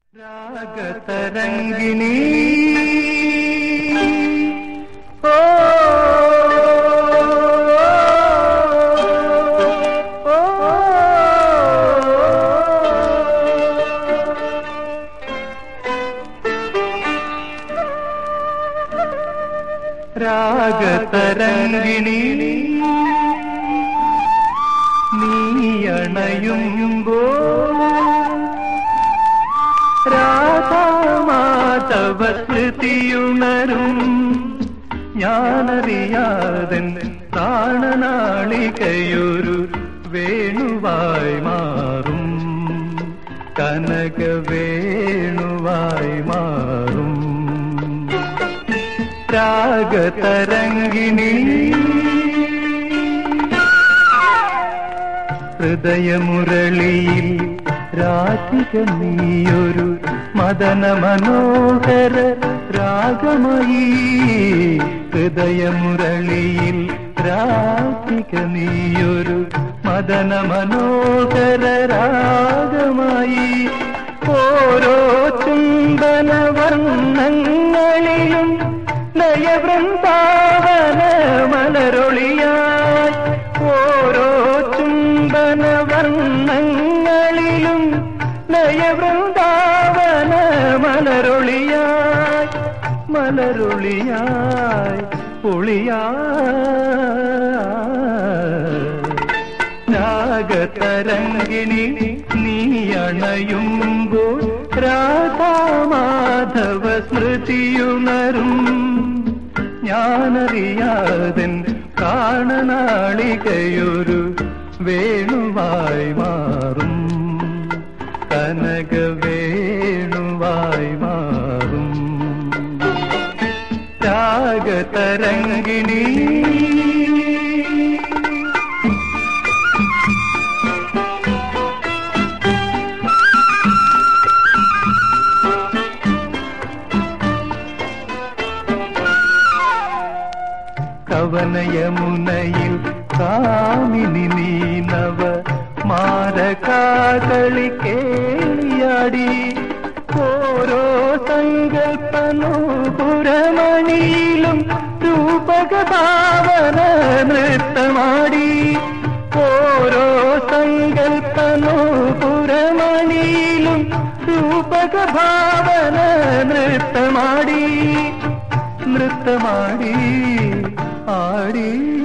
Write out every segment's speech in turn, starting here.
രാഗതരംഗിണി ഓ ഓ, രാഗതരംഗിണി നീയണയുമ്പോ രാധാമാധവ സ്മൃതിയുണരും ഞാനറിയാതൻ പ്രാണനാളികയൊരു വേണുവായി മാറും കനക വേണുവായി മാറും രാഗതരംഗിണി ഹൃദയമുരളിയിൽ രാധിക നീയൊരു മദന മനോഹര രാഗമയീ ഹൃദയമുരളിയിൽ രാധിക നീയൊരു മദന മനോഹര രാഗമായി ഓരോ ചുംബന വർണ്ണങ്ങളിലും ലയവൃന്ദാവന മലരൊളിയായി ഓരോ ചുംബന വർണ്ണങ്ങളിലും ലയവൃന്ദാവന മലരൊളിയായി മലരൊളിയായി പൊളിയായി രാഗതരംഗിണി നീ അണയുമ്പോൾ രാധാമാധവ സ്മൃതിയുണരും ഞാനറിയാതൻ പ്രാണനാളികയൊരു വേണുവായി മാറും കനക വേണുവായി മാറും രാഗതരംഗിണി കവനയമുനയിൽ കാമിനി നീനവ മാരകാകളി കേളിയാടി ഓരോ സങ്കൽപ്പനൂപുരമണിയിലും രൂപകഭാവന നൃത്തമാടി ഓരോ സങ്കൽപ്പനൂപുരമണിയിലും രൂപകഭാവന നൃത്തമാടി നൃത്തമാടി ആടി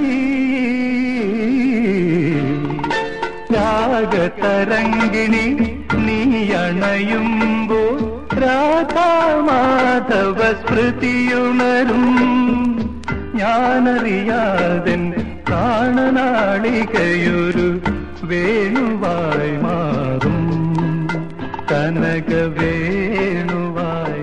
രാഗതരംഗിണി നീ അണയുമ്പോ രാധാമാധവ സ്മൃതിയുണരും ഞാനറിയാതൻ കാണനാളികയൊരു വേണുവായി മാറും കനക വേണുവായി